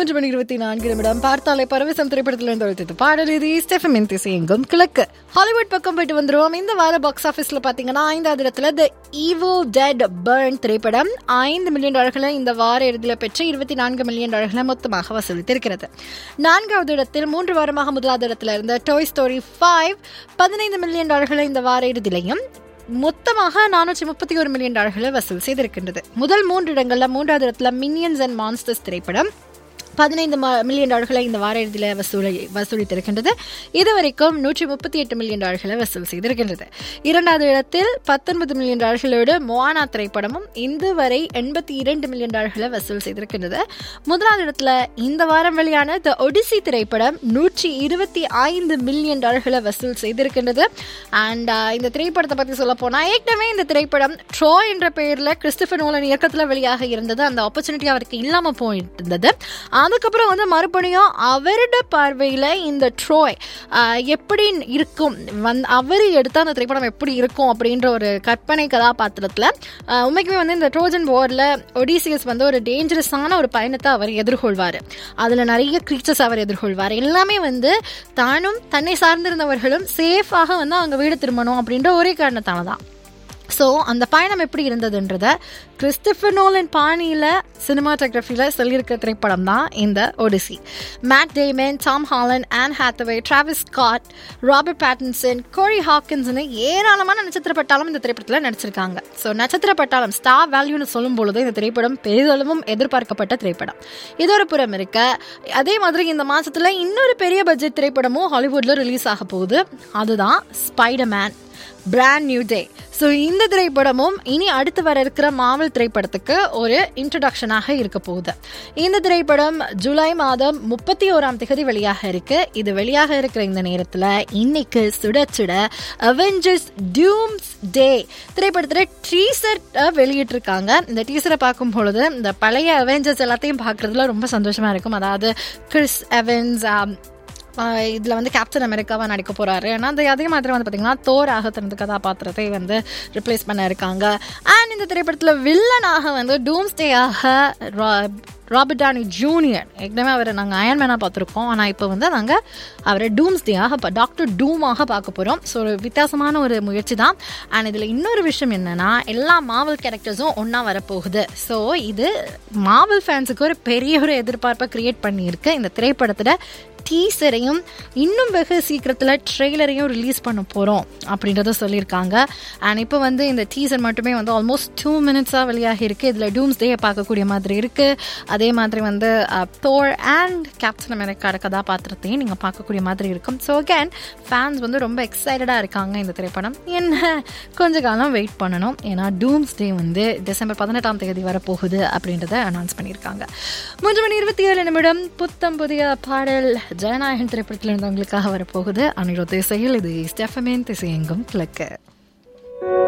மூன்று மணி இருபத்தி நான்கு நிமிடம் பார்த்தாலே பரவசம் திரைப்படத்தில் இருந்து ஒழித்தது பாடல் இது ஸ்டெஃபமின் திசையெங்கும் கிழக்கு ஹாலிவுட் பக்கம் போயிட்டு வந்துருவோம் இந்த வார பாக்ஸ் ஆஃபீஸ்ல பாத்தீங்கன்னா ஐந்தாவது இடத்துல த ஈவோ டெட் பர்ன் திரைப்படம் ஐந்து மில்லியன் டாலர்களை இந்த வார இறுதியில் பெற்று இருபத்தி நான்கு மில்லியன் டாலர்களை மொத்தமாக வசூலித்திருக்கிறது நான்காவது இடத்தில் மூன்று வாரமாக முதலாவது இடத்துல இருந்த டாய் ஸ்டோரி ஃபைவ் பதினைந்து மில்லியன் டாலர்களை இந்த வார இறுதியிலையும் மொத்தமாக நானூற்றி முப்பத்தி ஒரு மில்லியன் டாலர்களை வசூல் செய்திருக்கின்றது முதல் மூன்று இடங்கள்ல மூன்றாவது இடத்துல மினியன்ஸ் அண்ட் மான்ஸ்டர்ஸ் திரைப்படம் பதினைந்து மில்லியன் டாலர்களை இந்த வார இறுதியில் வசூலை வசூலித்திருக்கின்றது இதுவரைக்கும் நூற்றி முப்பத்தி எட்டு மில்லியன் டாலர்களை வசூல் செய்திருக்கின்றது இரண்டாவது இடத்தில் பத்தொன்பது மில்லியன் டாலர்களோடு மோவானா திரைப்படமும் இந்து வரை எண்பத்தி இரண்டு மில்லியன் டாலர்களை வசூல் செய்திருக்கின்றது முதலாவது இடத்துல இந்த வாரம் வெளியான த ஒடிசி திரைப்படம் நூற்றி இருபத்தி ஐந்து மில்லியன் டாலர்களை வசூல் செய்திருக்கின்றது அண்ட் இந்த திரைப்படத்தை பற்றி சொல்ல போனால் ஏற்கனவே இந்த திரைப்படம் ட்ரோ என்ற பெயரில் கிறிஸ்டபர் நோலன் இயக்கத்தில் வெளியாக இருந்தது அந்த ஆப்பர்ச்சுனிட்டி அவருக்கு இல்லாமல் போயிருந்தது அதுக்கப்புறம் வந்து மறுபடியும் அவரோட பார்வையில் இந்த ட்ரோய் எப்படி இருக்கும் வந் அவர் எடுத்த அந்த திரைப்படம் எப்படி இருக்கும் அப்படின்ற ஒரு கற்பனை கதாபாத்திரத்தில் உண்மைக்குமே வந்து இந்த ட்ரோஜன் போர்டில் ஒடிசியஸ் வந்து ஒரு டேஞ்சரஸான ஒரு பயணத்தை அவர் எதிர்கொள்வார் அதில் நிறைய க்ரீச்சர்ஸ் அவர் எதிர்கொள்வார் எல்லாமே வந்து தானும் தன்னை சார்ந்திருந்தவர்களும் சேஃபாக வந்து அவங்க வீடு திரும்பணும் அப்படின்ற ஒரே காரணத்தால தான் ஸோ அந்த பயணம் எப்படி இருந்ததுன்றத கிறிஸ்டபர் நோலன் பாணியில் சினிமாட்டோகிராஃபியில் சொல்லியிருக்க திரைப்படம் தான் இந்த Odyssey Matt Damon Tom Holland Anne Hathaway Travis Scott Robert Pattinson Corey ஹாக்கின்ஸ்னு ஏராளமான நட்சத்திர பட்டாளம் இந்த திரைப்படத்தில் நடிச்சிருக்காங்க ஸோ நட்சத்திர பட்டாளம் ஸ்டார் வேல்யூன்னு சொல்லும் பொழுது இந்த திரைப்படம் பெரிதளவும் எதிர்பார்க்கப்பட்ட திரைப்படம் இது ஒரு புறம் இருக்க அதே மாதிரி இந்த மாதத்தில் இன்னொரு பெரிய பட்ஜெட் திரைப்படமும் ஹாலிவுட்டில் ரிலீஸ் ஆக போகுது அதுதான் Spider Man brand new day so இந்த திரைப்படமும் இனி அடுத்து வர இருக்கிற மாவல் திரைப்படத்துக்கு ஒரு இன்ட்ரடக்ஷனாக இருக்க போகுது இந்த திரைப்படம் ஜூலை மாதம் முப்பத்தி ஓராம் தேதி வெளியாக இருக்கு இது வெளியாக இருக்கிற இந்த நேரத்தில் இன்னைக்கு சுட சுட அவெஞ்சர்ஸ் டியூம்ஸ் டே திரைப்படத்தில் டீசர் வெளியிட்டிருக்காங்க இந்த டீசரை பார்க்கும் பொழுது இந்த பழைய அவெஞ்சர்ஸ் எல்லாத்தையும் பார்க்குறதுல ரொம்ப சந்தோஷமா இருக்கும் அதாவது கிறிஸ் எவன்ஸ் இதில் வந்து கேப்டன் அமெரிக்காவாக நடிக்க போகிறாரு ஏன்னா அந்த அதே மாதிரி வந்து பார்த்திங்கன்னா தோராக தனது கதாபாத்திரத்தை வந்து ரிப்ளேஸ் பண்ண இருக்காங்க அண்ட் இந்த திரைப்படத்தில் வில்லனாக வந்து டூம்ஸ்டேயாக ராபர்ட் டானி ஜூனியர் ஏற்கனவே அவரை நாங்கள் அயன்மேனாக பார்த்துருக்கோம் ஆனால் இப்போ வந்து நாங்கள் அவரை டூம்ஸ்டேயாக டாக்டர் டூமாக பார்க்க போகிறோம் ஸோ ஒரு வித்தியாசமான ஒரு முயற்சி தான் அண்ட் இதில் இன்னொரு விஷயம் என்னென்னா எல்லா மாவல் கேரக்டர்ஸும் ஒன்றா வரப்போகுது ஸோ இது மாவல் ஃபேன்ஸுக்கு ஒரு பெரிய ஒரு எதிர்பார்ப்பை க்ரியேட் பண்ணியிருக்கு இந்த திரைப்படத்தில் டீசரையும் இன்னும் வெகு சீக்கிரத்தில் ட்ரெய்லரையும் ரிலீஸ் பண்ண போகிறோம் அப்படின்றத சொல்லியிருக்காங்க அண்ட் இப்போ வந்து இந்த டீசர் மட்டுமே வந்து ஆல்மோஸ்ட் டூ மினிட்ஸாக வெளியாகி இருக்குது இதில் டூம்ஸ் டேயை பார்க்கக்கூடிய மாதிரி இருக்குது அதே மாதிரி வந்து தோர் அண்ட் கேப்டன் அமெரிக்காட கதாபாத்திரத்தையும் நீங்கள் பார்க்கக்கூடிய மாதிரி இருக்கும் ஸோ அகேன் ஃபேன்ஸ் வந்து ரொம்ப எக்ஸைட்டடாக இருக்காங்க இந்த திரைப்படம் என்ன கொஞ்ச காலம் வெயிட் பண்ணணும் ஏன்னா டூம்ஸ் டே வந்து டிசம்பர் பதினெட்டாம் தேதி வரப்போகுது அப்படின்றத அனௌன்ஸ் பண்ணியிருக்காங்க மூன்று மணி இருபத்தி ஏழு நிமிடம் புத்தம் புதிய பாடல் ஜனநாயகன் திரைப்படத்தில் இருந்தவங்களுக்காக வரப்போகுது அனிருத் இசையில் இது ஸ்டெஃபமேன் திசையெங்கும் கிழக்கு